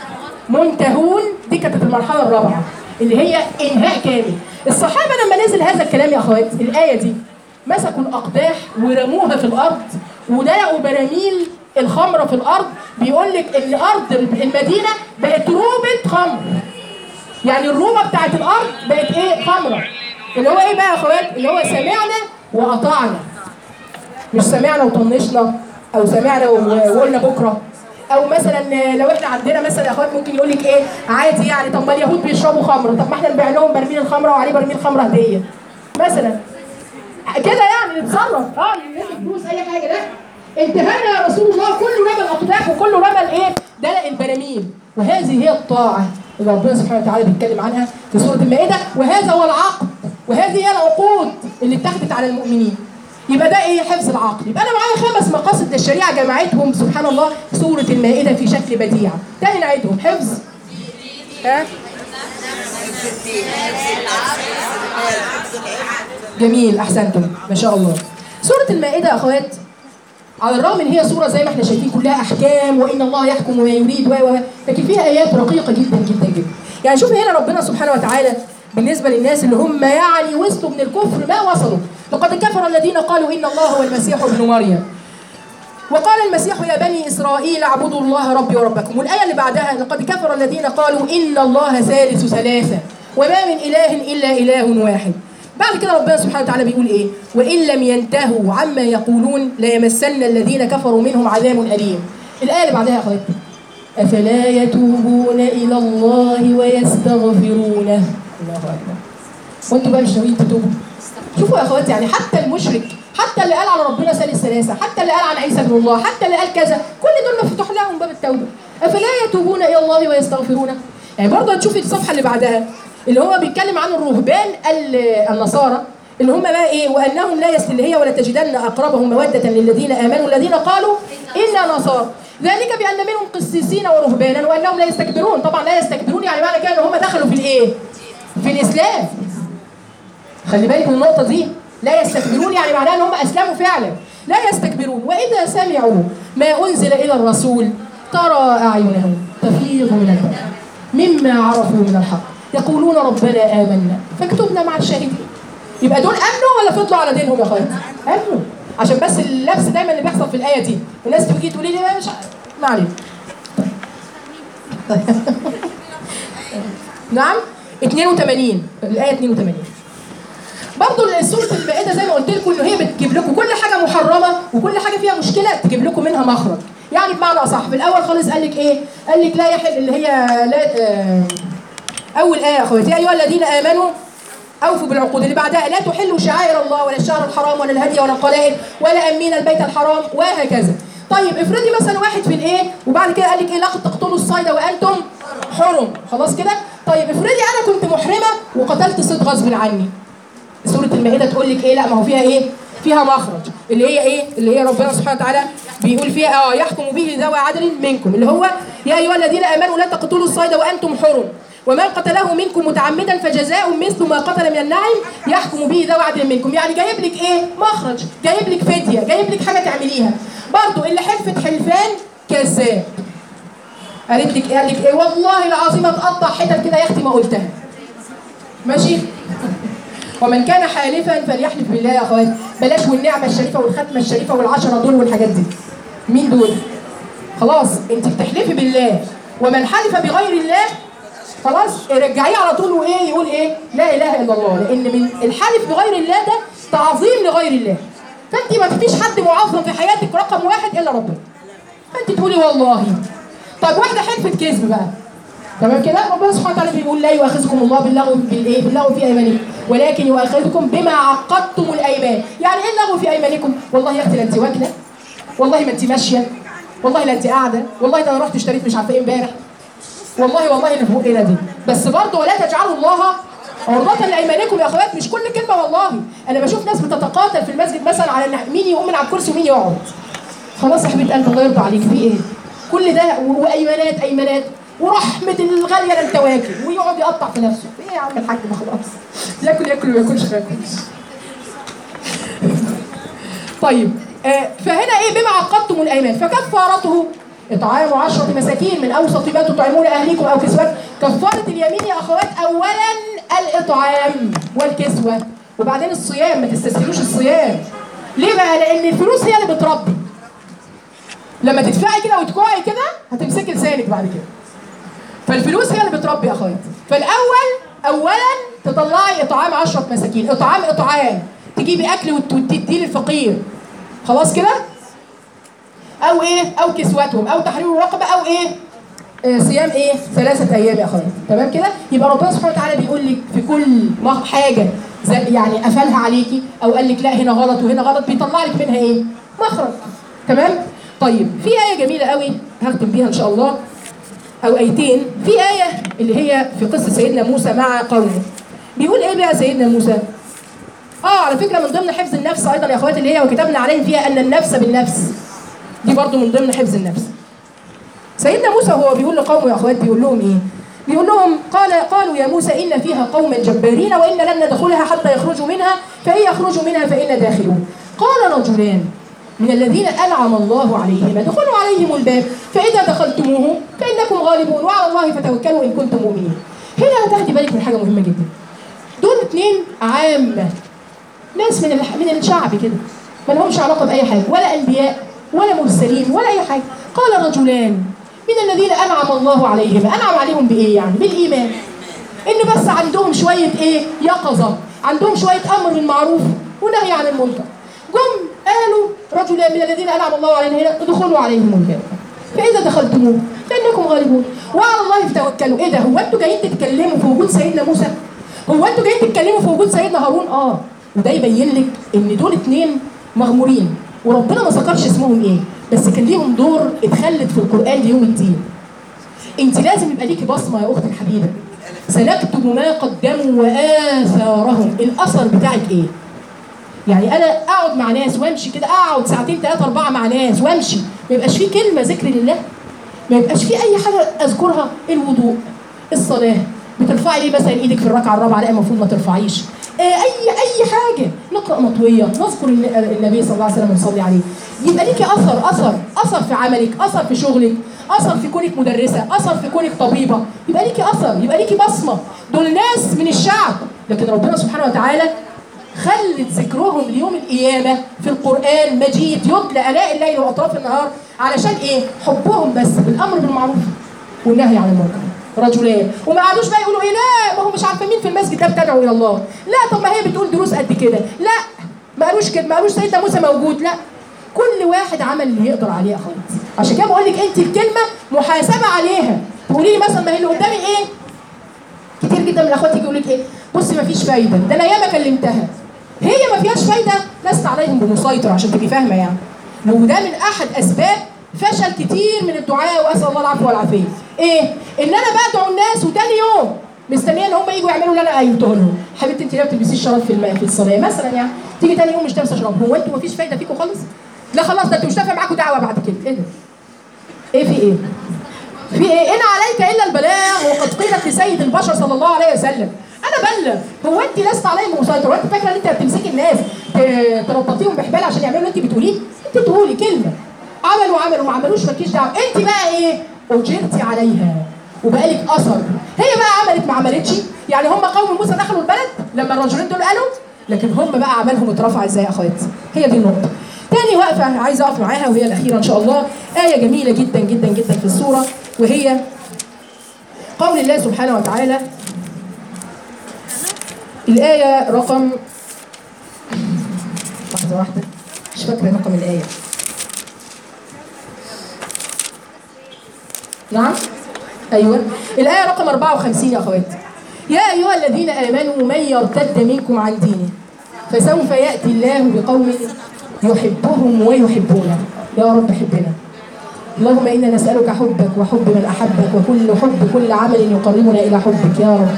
منتهون دي كانت المرحله الرابعه اللي هي انهاء كامل الصحابه لما نزل هذا الكلام يا اخوات الايه دي مسكوا الاقداح ورموها في الارض ولقوا براميل الخمره في الارض بيقول لك ان ارض المدينه بقت روبه خمر يعني الروبه بتاعت الارض بقت ايه خمره اللي هو ايه بقى يا اخوات اللي هو سمعنا واطعنا مش سمعنا وطنشنا او سمعنا وقلنا بكره او مثلا لو احنا عندنا مثلا يا اخوات ممكن يقول لك ايه عادي يعني طب ما اليهود بيشربوا خمر طب ما احنا نبيع لهم برميل الخمره وعليه برميل خمره هديه مثلا كده يعني نتصرف اه نلم فلوس اي حاجه لا انتهانا رسول الله كله رمى الاقداح وكله رمى الايه دلق البراميل وهذه هي الطاعه اللي ربنا سبحانه وتعالى بيتكلم عنها في سوره المائده وهذا هو العقد وهذه هي العقود اللي اتخذت على المؤمنين يبقى ده ايه حفظ العقل يبقى انا معايا خمس مقاصد للشريعه جمعتهم سبحان الله سوره المائده في شكل بديع تاني نعيدهم حفظ ها جميل احسنتم ما شاء الله سوره المائده يا اخوات على الرغم ان هي سوره زي ما احنا شايفين كلها احكام وان الله يحكم وما يريد و و لكن فيها ايات رقيقه جدا جدا جدا يعني شوف هنا ربنا سبحانه وتعالى بالنسبه للناس اللي هم يعني وصلوا من الكفر ما وصلوا لقد كفر الذين قالوا ان الله هو المسيح ابن مريم وقال المسيح يا بني اسرائيل اعبدوا الله ربي وربكم والايه اللي بعدها لقد كفر الذين قالوا ان الله ثالث ثلاثه وما من اله الا اله واحد بعد كده ربنا سبحانه وتعالى بيقول ايه وان لم ينتهوا عما يقولون ليمسن الذين كفروا منهم عذاب اليم الايه اللي بعدها يا اخواتي افلا يتوبون الى الله ويستغفرونه الله اكبر وانتوا بقى مش ناويين تتوبوا شوفوا يا اخواتي يعني حتى المشرك حتى اللي قال على ربنا ثالث ثلاثه حتى اللي قال عن عيسى ابن الله حتى اللي قال كذا كل دول مفتوح لهم باب التوبه افلا يتوبون الى الله ويستغفرونه يعني برضه هتشوفي الصفحه اللي بعدها اللي هو بيتكلم عن الرهبان النصارى اللي هم بقى ايه وانهم لا يس اللي هي ولا تجدن اقربهم موده للذين امنوا الذين قالوا انا نصارى ذلك بان منهم قسيسين ورهبانا وانهم لا يستكبرون طبعا لا يستكبرون يعني معنى كده ان هم دخلوا في الايه في الاسلام خلي بالك من النقطه دي لا يستكبرون يعني معناها ان هم اسلموا فعلا لا يستكبرون واذا سمعوا ما انزل الى الرسول ترى اعينهم تفيض من الدم مما عرفوا من الحق يقولون ربنا آمنا فاكتبنا مع الشاهدين يبقى دول امنوا ولا فضلوا على دينهم يا اخواتي؟ امنوا عشان بس اللبس دايما اللي بيحصل في الايه دي الناس تيجي تقولي لي مش ما علينا نعم 82 الايه 82 برضه سوره المائده زي ما قلت لكم ان هي بتجيب لكم كل حاجه محرمه وكل حاجه فيها مشكله تجيب لكم منها مخرج يعني بمعنى اصح في الاول خالص قال لك ايه قال لك لا يحل اللي هي لا آه اول ايه يا اخواتي يا ايها الذين امنوا اوفوا بالعقود اللي بعدها لا تحلوا شعائر الله ولا الشهر الحرام ولا الهدي ولا القلائد ولا امين البيت الحرام وهكذا طيب افرضي مثلا واحد في الايه وبعد كده قال لك ايه لا تقتلوا الصيد وانتم حرم خلاص كده طيب افرضي انا كنت محرمه وقتلت صيد غصب عني سوره المائده تقول لك ايه لا ما هو فيها ايه فيها مخرج اللي هي ايه اللي هي ربنا سبحانه وتعالى بيقول فيها اه يحكم به ذوي عدل منكم اللي هو يا ايها الذين امنوا لا تقتلوا الصيد وانتم حرم ومن قتله منكم متعمدا فجزاء مثل ما قتل من النعم يحكم به ذوي عدل منكم يعني جايب لك ايه مخرج جايب لك فديه جايب لك حاجه تعمليها برضو اللي حلفت حلفان كذاب قالت لك قال لك ايه والله العظيم اتقطع حتت كده يا اختي ما قلتها ماشي ومن كان حالفا فليحلف بالله يا اخوات بلاش والنعمه الشريفه والختمه الشريفه والعشره دول والحاجات دي مين دول خلاص انت بتحلفي بالله ومن حلف بغير الله خلاص رجعيه على طول وايه يقول ايه لا اله الا الله لان من الحلف بغير الله ده تعظيم لغير الله فانت ما فيش حد معظم في حياتك رقم واحد الا ربنا فانت تقولي والله طيب واحده حلفت كذب بقى تمام كده ربنا سبحانه وتعالى بيقول لا يؤاخذكم الله باللغو بالايه باللغو في ايمانكم ولكن يؤاخذكم بما عقدتم الايمان يعني ايه اللغو في ايمانكم والله يا اختي لا انت واكله والله ما انت ماشيه والله لا انت قاعده والله ده انا رحت اشتريت مش عارفه ايه امبارح والله والله اللي فوق دي بس برضه ولا تجعلوا الله عرضة لايمانكم يا اخوات مش كل كلمه والله انا بشوف ناس بتتقاتل في المسجد مثلا على ان مين يقوم من على الكرسي ومين يقعد خلاص يا حبيبه قلبي الله يرضى عليك في ايه كل ده و- وايمانات ايمانات ورحمه الغاليه لا انت واكل ويقعد يقطع في نفسه ايه يا عم الحاج ما خلاص ياكل ياكل وما ياكلش ما ياكلش طيب آه فهنا ايه بما عقدتم الايمان فكفارته اطعام عشرة مساكين من اوسط ما تطعمون اهليكم او كسوة كفارة اليمين يا اخوات اولا الاطعام والكسوة وبعدين الصيام ما تستسهلوش الصيام ليه بقى لان الفلوس هي اللي بتربي لما تدفعي كده وتكوعي كده هتمسكي لسانك بعد كده فالفلوس هي اللي بتربي يا اخوات فالاول اولا تطلعي اطعام 10 مساكين اطعام اطعام تجيبي اكل وت- وتديه للفقير خلاص كده او ايه او كسوتهم او تحرير رقبه او ايه آه، صيام ايه ثلاثه ايام يا اخوات تمام كده يبقى ربنا سبحانه وتعالى بيقول لك في كل مخ- حاجه زي يعني قفلها عليكي او قال لك لا هنا غلط وهنا غلط بيطلع لك منها ايه مخرج تمام طيب في ايه جميله قوي هختم بيها ان شاء الله او ايتين في ايه اللي هي في قصه سيدنا موسى مع قومه بيقول ايه بقى سيدنا موسى اه على فكره من ضمن حفظ النفس ايضا يا اخواتي اللي هي وكتبنا عليهم فيها ان النفس بالنفس دي برضو من ضمن حفظ النفس سيدنا موسى هو بيقول لقومه يا اخوات بيقول لهم ايه بيقول لهم قال قالوا يا موسى ان فيها قوما جبارين وان لن ندخلها حتى يخرجوا منها فان يخرجوا منها فانا داخلون قال رجلان من الذين انعم الله عليهم ادخلوا عليهم الباب فاذا دخلتموه فانكم غالبون وعلى الله فتوكلوا ان كنتم مؤمنين هنا هتاخدي بالك من حاجه مهمه جدا دول اتنين عامه ناس من الح... من الشعب كده ما لهمش علاقه باي حاجه ولا انبياء ولا مرسلين ولا اي حاجه قال رجلان من الذين انعم الله عليهم انعم عليهم بايه يعني بالايمان ان بس عندهم شويه ايه يقظه عندهم شويه امر بالمعروف ونهي عن المنكر جم قالوا رجلان من الذين انعم الله عليهم هنا ادخلوا عليهم الباب فاذا دخلتموه فانكم غالبون وعلى الله فتوكلوا ايه ده هو انتوا جايين تتكلموا في وجود سيدنا موسى هو انتوا جايين تتكلموا في وجود سيدنا هارون اه وده يبين لك ان دول اتنين مغمورين وربنا ما ذكرش اسمهم ايه بس كان ليهم دور اتخلد في القران ليوم الدين انت لازم يبقى ليكي بصمه يا اختي الحبيبه سنكتب ما قدموا واثارهم الاثر بتاعك ايه يعني انا اقعد مع ناس وامشي كده اقعد ساعتين ثلاثه اربعه مع ناس وامشي ما يبقاش في كلمه ذكر لله ما يبقاش في اي حاجه اذكرها الوضوء الصلاه بترفعي ليه مثلا ايدك في الركعه الرابعه لا المفروض ما ترفعيش آه، اي اي حاجه نقرا مطويه نذكر الن- النبي صلى الله عليه وسلم ونصلي عليه يبقى ليكي اثر اثر اثر في عملك اثر في شغلك اثر في كونك مدرسه اثر في كونك طبيبه يبقى ليكي اثر يبقى ليكي بصمه دول ناس من الشعب لكن ربنا سبحانه وتعالى خلت ذكرهم ليوم القيامة في القرآن مجيد يتلى آلاء الليل وأطراف النهار علشان إيه؟ حبهم بس بالأمر بالمعروف والنهي عن المنكر رجلان وما قعدوش بقى يقولوا ايه لا ما هو مش عارفه مين في المسجد ده بتدعو الى الله لا طب ما هي بتقول دروس قد كده لا ما قالوش كده ما قالوش سيدنا موسى موجود لا كل واحد عمل اللي يقدر عليه يا اخواتي عشان كده بقول لك انت الكلمه محاسبه عليها تقولي لي مثلا ما هي اللي قدامي ايه كتير جدا من الاخوات يجي يقول لك ايه بصي ما فيش فايده ده انا ياما كلمتها هي ما فيهاش فايده لست عليهم بمسيطر عشان تبقي فاهمه يعني وده من احد اسباب فشل كتير من الدعاء واسال الله العفو والعافيه ايه ان انا بدعو الناس وتاني يوم مستنيه ان هم يجوا يعملوا اللي انا قايلته لهم حبيبتي انت ليه ما بتلبسيش شراب في الماء في الصلاه مثلا يعني تيجي تاني يوم مش لابسه شراب هو انتوا ما فيش فايده فيكم خالص لا خلاص ده انتوا مش نافع معاكم دعوه بعد كده ايه ده ايه في ايه في ايه ان عليك الا البلاغ وقد قيلت لسيد البشر صلى الله عليه وسلم انا بلغ هو انت لست عليهم مسيطر وانت فاكره ان انت بتمسكي الناس ت- تربطيهم بحبال عشان يعملوا اللي انت بتقوليه انت تقولي كلمه عملوا عملوا ما عملوش مالكيش دعوه انت بقى ايه اجرتي عليها وبقالك اثر هي بقى عملت ما عملتش يعني هم قوم موسى دخلوا البلد لما الرجلين دول قالوا لكن هم بقى عملهم اترفع ازاي يا اخواتي هي دي النقطه تاني وقفه عايزه اقف معاها وهي الاخيره ان شاء الله ايه جميله جدا جدا جدا في السوره وهي قول الله سبحانه وتعالى الآية رقم لحظة واحدة مش فاكرة رقم الآية نعم أيوة الآية رقم 54 يا أخواتي يا أيها الذين آمنوا من يرتد منكم عن دينه فسوف يأتي الله بقوم يحبهم ويحبونه يا رب حبنا اللهم إنا نسألك حبك وحب من أحبك وكل حب كل عمل يقربنا إلى حبك يا رب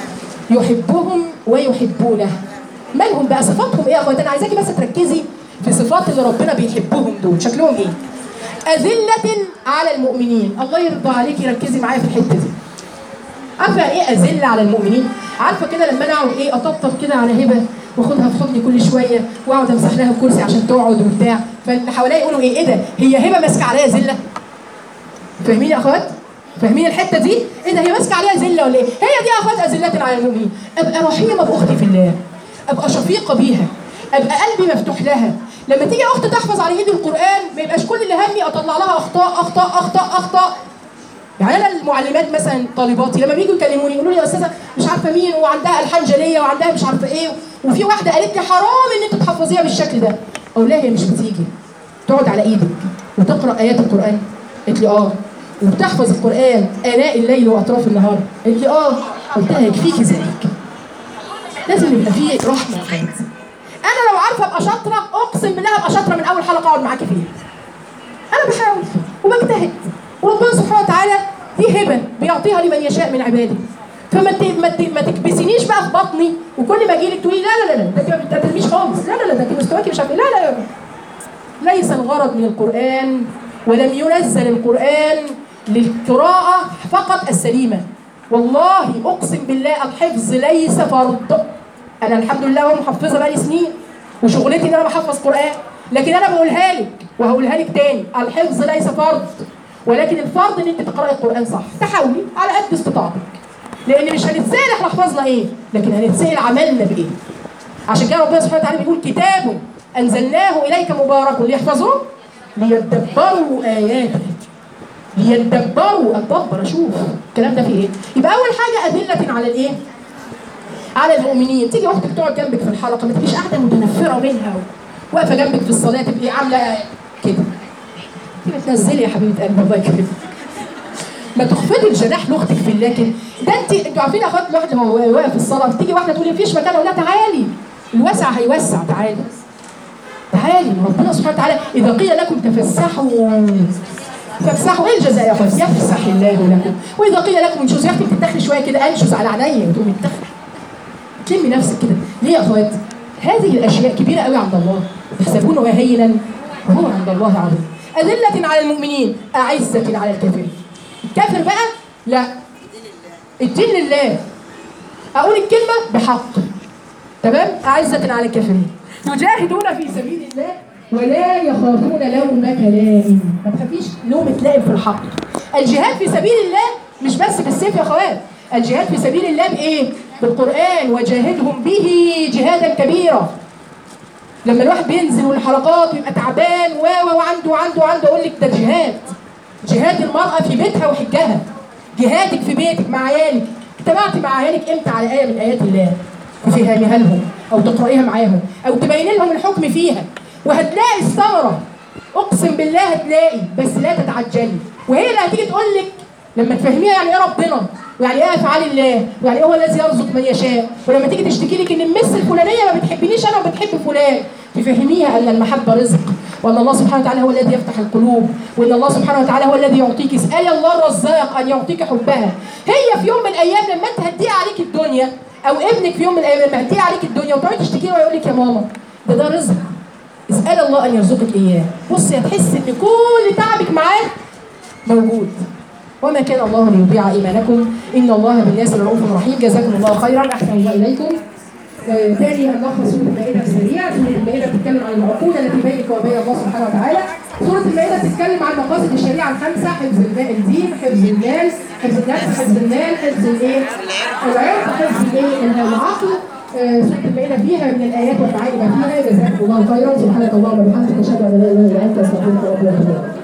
يحبهم ويحبونه مالهم بقى صفاتهم ايه يا اخواتي انا عايزاكي بس تركزي في صفات اللي ربنا بيحبهم دول شكلهم ايه أذلة على المؤمنين الله يرضى عليكي ركزي معايا في الحتة دي عارفة يعني ايه أذلة على المؤمنين عارفة كده لما انا اقعد ايه اطبطب كده على هبة واخدها في حضني كل شوية واقعد امسح لها الكرسي عشان تقعد وبتاع فاللي حواليا يقولوا ايه ايه ده هي هبة ماسكة عليا ذلة فاهمين يا اخوات؟ فاهمين الحته دي؟ ايه ده هي ماسكه عليها ذله ولا ايه؟ هي دي يا اخوات اذله على المؤمنين، ابقى رحيمه باختي في الله، ابقى شفيقه بيها، ابقى قلبي مفتوح لها، لما تيجي اخت تحفظ على ايدي القران ما يبقاش كل اللي همي اطلع لها اخطاء اخطاء اخطاء اخطاء يعني انا المعلمات مثلا طالباتي لما بييجوا يكلموني يقولوا لي يا استاذه مش عارفه مين وعندها الحان جليه وعندها مش عارفه ايه وفي واحده قالت لي حرام ان انت تحفظيها بالشكل ده اقول لها هي مش بتيجي تقعد على ايدك وتقرا ايات القران قالت لي اه وبتحفظ القران اناء الليل واطراف النهار قالت لي اه قلت لها يكفيكي ذلك لازم يبقى فيه رحمه يا اخواتي انا لو عارفه ابقى شاطره اقسم بالله ابقى شاطره من اول حلقه اقعد معاكي فيها انا بحاول وبجتهد وربنا سبحانه وتعالى دي هبه بيعطيها لمن يشاء من عباده فما ت... ما, ت... ما تكبسنيش بقى في بطني وكل ما اجي لك تقولي لا لا لا لا ده انت ما بتتكلميش خالص لا لا لا ده انت مستواكي مش عارفه إيه. لا لا لا ليس الغرض من القران ولم ينزل القران للقراءه فقط السليمه والله اقسم بالله الحفظ ليس فرض انا الحمد لله محفظه بقالي سنين وشغلتي ان انا بحفظ قران لكن انا بقولها لك وهقولها لك تاني الحفظ ليس فرض ولكن الفرض ان انت تقراي القران صح تحاولي على قد استطاعتك لان مش هنتسال احنا حفظنا ايه لكن هنتسال عملنا بايه عشان كده ربنا سبحانه وتعالى بيقول كتاب انزلناه اليك مبارك ليحفظوه ليدبروا اياته ليدبروا اتدبر اشوف الكلام ده في ايه يبقى اول حاجه ادله على الايه على المؤمنين تيجي اختك تقعد جنبك في الحلقه ما تبقيش قاعده متنفره منها واقفه جنبك في الصلاه تبقي عامله كده تبقي تنزلي يا حبيبه قلبي الله يكرمك ما تخفضي الجناح لاختك في الله كده ده انت انتوا عارفين يا اخوات الواحد وهو واقف في الصلاه تيجي واحده تقول مفيش مكان اقول لها تعالي الواسع هيوسع تعالي تعالي ربنا سبحانه وتعالى اذا قيل لكم تفسحوا فافسحوا ايه الجزاء يا اخوات يفسح الله لكم واذا قيل لكم انشزوا يا اختي بتتخري شويه كده انشز على عينيا وتقومي تتخري تلمي نفسك كده ليه يا اخوات هذه الاشياء كبيره قوي عند الله تحسبونه هينا وهو عند الله عظيم أذلة على المؤمنين أعزة على الكافرين الكافر بقى لا الدين لله أقول الكلمة بحق تمام أعزة على الكافرين يجاهدون في سبيل الله ولا يخافون لومة لائم ما تخافيش لومة لائم في الحق الجهاد في سبيل الله مش بس بالسيف يا اخوات الجهاد في سبيل الله بايه بالقران وجاهدهم به جهادا كبيرا لما الواحد بينزل الحلقات ويبقى تعبان و و وعنده وعنده وعنده اقول لك ده جهاد جهاد المراه في بيتها وحجها جهادك في بيتك مع عيالك اجتمعتي مع عيالك امتى على ايه من ايات الله تفهميها لهم او تقرايها معاهم او تبين لهم الحكم فيها وهتلاقي الثمره اقسم بالله هتلاقي بس لا تتعجلي وهي اللي هتيجي تقول لك لما تفهميها يعني ايه ربنا ويعني ايه افعال الله ويعني ايه هو الذي يرزق من يشاء ولما تيجي تشتكي لك ان المس الفلانيه ما بتحبنيش انا وبتحب فلان تفهميها ان المحبه رزق وان الله سبحانه وتعالى هو الذي يفتح القلوب وان الله سبحانه وتعالى هو الذي يعطيك اسالي الله الرزاق ان يعطيك حبها هي في يوم من الايام لما انت هتضيق عليك الدنيا او ابنك في يوم من الايام لما هتضيق عليك الدنيا وتقعدي تشتكي له ويقول لك يا ماما ده ده رزق اسال الله ان يرزقك اياه بصي هتحس ان كل تعبك معاه موجود وما كان الله ليضيع ايمانكم ان الله بالناس لرؤوف رحيم جزاكم الله خيرا احسن الله اليكم آه، تاني هنلخص سوره المائده السريع سوره المائده بتتكلم عن العقود التي بينك وبين الله سبحانه وتعالى سوره المائده بتتكلم عن مقاصد الشريعه الخمسه حفظ الماء الدين حفظ المال حفظ النفس حفظ المال حفظ الايه العرض حفظ الايه العقل آه، سوره المائده فيها من الايات والمعاني ما فيها جزاكم الله خيرا سبحانك اللهم وبحمدك اشهد ان لا اله الا انت استغفرك واتوب اليك